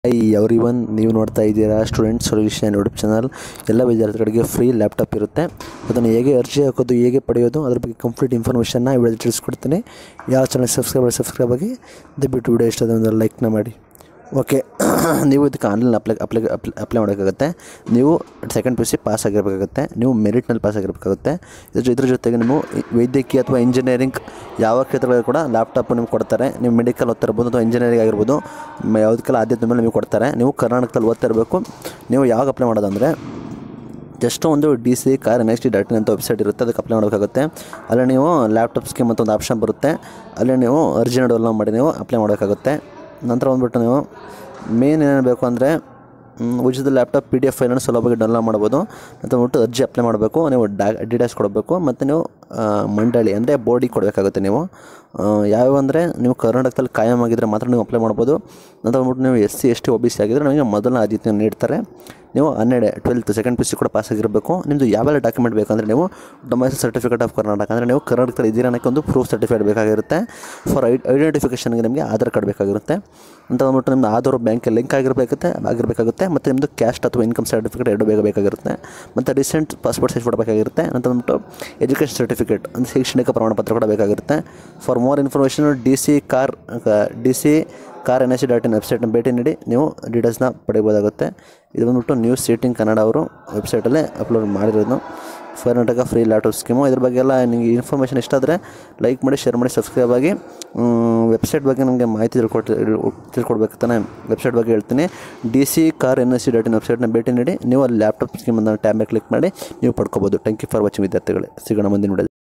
I every one ನೀವು ನೋಡ್ತಾ ಇದ್ದೀರಾ ಸ್ಟೂಡೆಂಟ್ ಸೊಲ್ಯೂಷನ್ ಯೂಟ್ಯೂಬ್ ಚಾನಲ್ ಎಲ್ಲ ವಿದ್ಯಾರ್ಥಿಗಳಿಗೆ ಫ್ರೀ ಲ್ಯಾಪ್ಟಾಪ್ ಇರುತ್ತೆ ಅದನ್ನು ಹೇಗೆ ಅರ್ಜಿ ಹಾಕೋದು ಹೇಗೆ ಪಡೆಯೋದು ಅದ್ರ ಬಗ್ಗೆ ಕಂಪ್ಲೀಟ್ ಇನ್ಫಾರ್ಮೇಷನ್ನ ಈ ವಿಡಿಯೋದಲ್ಲಿ ತಿಳಿಸ್ಕೊಡ್ತೀನಿ ಯಾವ ಚಾನಲ್ ಸಬ್ಸ್ಕ್ರೈಬ್ ಸಬ್ಸ್ಕ್ರೈಬ್ ಆಗಿ ದಯವಿಟ್ಟು ವಿಡಿಯೋ ಇಷ್ಟ ಒಂದು ಲೈಕ್ನ ಮಾಡಿ ಓಕೆ ನೀವು ಇದಕ್ಕೆ ಆನ್ಲೈನ್ ಅಪ್ಲೈ ಅಪ್ಲೈ ಅಪ್ಲೈ ಮಾಡೋಕ್ಕಾಗುತ್ತೆ ನೀವು ಸೆಕೆಂಡ್ ಪಿ ಸಿ ಪಾಸ್ ಆಗಿರಬೇಕಾಗುತ್ತೆ ನೀವು ಮೆರಿಟ್ನಲ್ಲಿ ಪಾಸ್ ಆಗಿರಬೇಕಾಗುತ್ತೆ ಇದ್ರ ಇದ್ರ ಜೊತೆಗೆ ನೀವು ವೈದ್ಯಕೀಯ ಅಥವಾ ಇಂಜಿನಿಯರಿಂಗ್ ಯಾವ ಕ್ಷೇತ್ರಗಳಲ್ಲಿ ಕೂಡ ಲ್ಯಾಪ್ಟಾಪ್ ನಿಮ್ಗೆ ಕೊಡ್ತಾರೆ ನೀವು ಮೆಡಿಕಲ್ ಓದ್ತಾ ಇರ್ಬೋದು ಅಥವಾ ಇಂಜಿನಿಯರಿಂಗ್ ಆಗಿರ್ಬೋದು ಮ- ಯಾವುದಕ್ಕೆಲ್ಲ ಆದ್ಯತೆ ಮೇಲೆ ನಿಮಗೆ ಕೊಡ್ತಾರೆ ನೀವು ಕರ್ನಾಟಕದಲ್ಲಿ ಓದ್ತಾ ಇರಬೇಕು ನೀವು ಯಾವಾಗ ಅಪ್ಲೈ ಮಾಡೋದಂದರೆ ಜಸ್ಟ್ ಒಂದು D C car N S T dot in ಅಂತ ವೆಬ್ಸೈಟ್ ಇರುತ್ತೆ ಅದಕ್ಕೆ ಅಪ್ಲೈ ಮಾಡಬೇಕಾಗುತ್ತೆ ಅಲ್ಲಿ ನೀವು ಲ್ಯಾಪ್ಟಾಪ್ ಸ್ಕೀಮ್ ಅಂತ ಒಂದು ಆಪ್ಷನ್ ಬರುತ್ತೆ ಅಲ್ಲಿ ನೀವು ಅರ್ಜಿ ಡೌನ್ಲೋಡ್ ಮಾಡಿ ನೀವು ಅಪ್ಲೈ ಮಾಡೋಕ್ಕಾಗುತ್ತೆ ನಂತರ ಬಂದ್ಬಿಟ್ಟು ನೀವು ಮೇನ್ ಏನೇನು ಬೇಕು ಅಂದರೆ ಉಚಿತ ಲ್ಯಾಪ್ಟಾಪ್ ಪಿ ಡಿ ಎಫ್ ಫೈಲನ್ನು ಸುಲಭವಾಗಿ ಡೌನ್ಲೋಡ್ ಮಾಡ್ಬೋದು ಮತ್ತು ಬಂದ್ಬಿಟ್ಟು ಅರ್ಜಿ ಅಪ್ಲೈ ಮಾಡಬೇಕು ನೀವು ಡಾ ಡೀಟೇಲ್ಸ್ ಕೊಡಬೇಕು ಮತ್ತು ನೀವು ಆ, ಮಂಡಳಿ ಅಂದರೆ ಬೋರ್ಡಿಗೆ ಕೊಡಬೇಕಾಗುತ್ತೆ ನೀವು ಯಾವ್ಯಾವ ಅಂದರೆ ನೀವು ಕರ್ನಾಟಕದಲ್ಲಿ ಕಾಯಂ ಆಗಿದ್ದರೆ ಮಾತ್ರ ನೀವು ಅಪ್ಲೈ ಮಾಡ್ಬೋದು ನಂತರ ಬಂದ್ಬಿಟ್ಟು ನೀವು S C S T O B C ಆಗಿದ್ದರೆ ನಿಮಗೆ ಮೊದಲನೇ ಆದ್ಯತೆಯನ್ನು ನೀಡ್ತಾರೆ ನೀವು ಹನ್ನೆರಡು ಟ್ವೆಲ್ತ್ ಸೆಕೆಂಡ್ ಪಿ ಸಿ ಕೂಡ ಪಾಸ್ ಆಗಿರಬೇಕು ನಿಮ್ಮದು ಯಾವೆಲ್ಲ ಡಾಕ್ಯುಮೆಂಟ್ ಬೇಕಂದರೆ ನೀವು ಡೊಮೈಸಲ್ ಸರ್ಟಿಫಿಕೇಟ್ ಆಫ್ ಕರ್ನಾಟಕ ಅಂದರೆ ನೀವು ಕರ್ನಾಟಕದಲ್ಲಿ ಇದ್ದೀರಾ ಅನ್ನೋಕ್ಕೆ ಒಂದು ಪ್ರೂಫ್ ಸರ್ಟಿಫಿಕೇಟ್ ಬೇಕಾಗಿರುತ್ತೆ ಫಾರ್ ಐ ಐಡೆಂಟಿಫಿಕೇಷನ್ಗೆ ನಿಮಗೆ ಆಧಾರ್ ಕಾರ್ಡ್ ಬೇಕಾಗಿರುತ್ತೆ ಅಂತ ಬಂದ್ಬಿಟ್ಟು ನಿಮ್ಮದು ಆಧಾರ್ ಬ್ಯಾಂಕ್ ಲಿಂಕ್ ಆಗಿರಬೇಕಾಗುತ್ತೆ ಆಗಿರಬೇಕಾಗುತ್ತೆ ಮತ್ತು ನಿಮ್ಮದು ಕ್ಯಾಸ್ಟ್ ಅಥವಾ ಇನ್ಕಮ್ ಸರ್ಟಿಫಿಕೇಟ್ ಎರಡು ಬೇಗ ಬೇಕಾಗಿರುತ್ತೆ ಮತ್ತು ರೀಸೆಂಟ್ ಪಾಸ್ಪೋರ್ಟ್ ಸೈಜ್ ಫೋಟೋ ಬೇಕಾಗಿರುತ್ತೆ ಅಂತ ಬಂದ್ಬಿಟ್ಟು ಎಜುಕೇಷನ್ ಸರ್ಟಿಫಿಕೇಟ್ ಅಂದರೆ ಶೈಕ್ಷಣಿಕ ಪ್ರಮಾಣಪತ್ರ ಕೂಡ ಬೇಕಾಗಿರುತ್ತೆ for more information D C car D C car N S C dot in ವೆಬ್ಸೈಟ್ನ ಭೇಟಿ ನೀಡಿ ನೀವು ಡೀಟೇಲ್ಸ್ನ ಪಡಿಬೋದಾಗುತ್ತೆ ಇದು ಬಂದ್ಬಿಟ್ಟು ನ್ಯೂಸ್ ಸೀಟಿಂಗ್ ಕನ್ನಡ ಅವರು ವೆಬ್ಸೈಟಲ್ಲೇ ಅಪ್ಲೋಡ್ ಮಾಡಿರೋದು ಕರ್ನಾಟಕ ಫ್ರೀ ಲ್ಯಾಪ್ಟಾಪ್ ಸ್ಕೀಮು ಇದ್ರ ಬಗ್ಗೆ ಎಲ್ಲ ನಿಮಗೆ ಇನ್ಫಾರ್ಮೇಷನ್ ಇಷ್ಟ ಆದರೆ ಲೈಕ್ ಮಾಡಿ ಶೇರ್ ಮಾಡಿ ಸಬ್ಸ್ಕ್ರೈಬ್ ಆಗಿ ವೆಬ್ಸೈಟ್ ಬಗ್ಗೆ ನನಗೆ ಮಾಹಿತಿ ತಿಳ್ಕೊಟ್ ತಿಳ್ಕೊಡ್ಬೇಕು ತಾನೆ ವೆಬ್ಸೈಟ್ ಬಗ್ಗೆ ಹೇಳ್ತೀನಿ D C car N S C dot in ವೆಬ್ಸೈಟ್ನ ಭೇಟಿ ನೀಡಿ ನೀವು ಅಲ್ಲಿ ಲ್ಯಾಪ್ಟಾಪ್ ಸ್ಕೀಮ್ ಅನ್ನು ಟ್ಯಾಬ್ ಮೇಲೆ ಕ್ಲಿಕ್ ಮಾಡಿ ನೀವು ಪಡ್ಕೋಬೋದು ಥ್ಯಾಂಕ್ ಯು ಫಾರ್ ವಾಚಿಂಗ್ ವಿದ್ಯಾರ್ಥಿಗಳೇ ಸಿಗೋಣ ಮುಂದಿನ ವಿಡಿಯೋ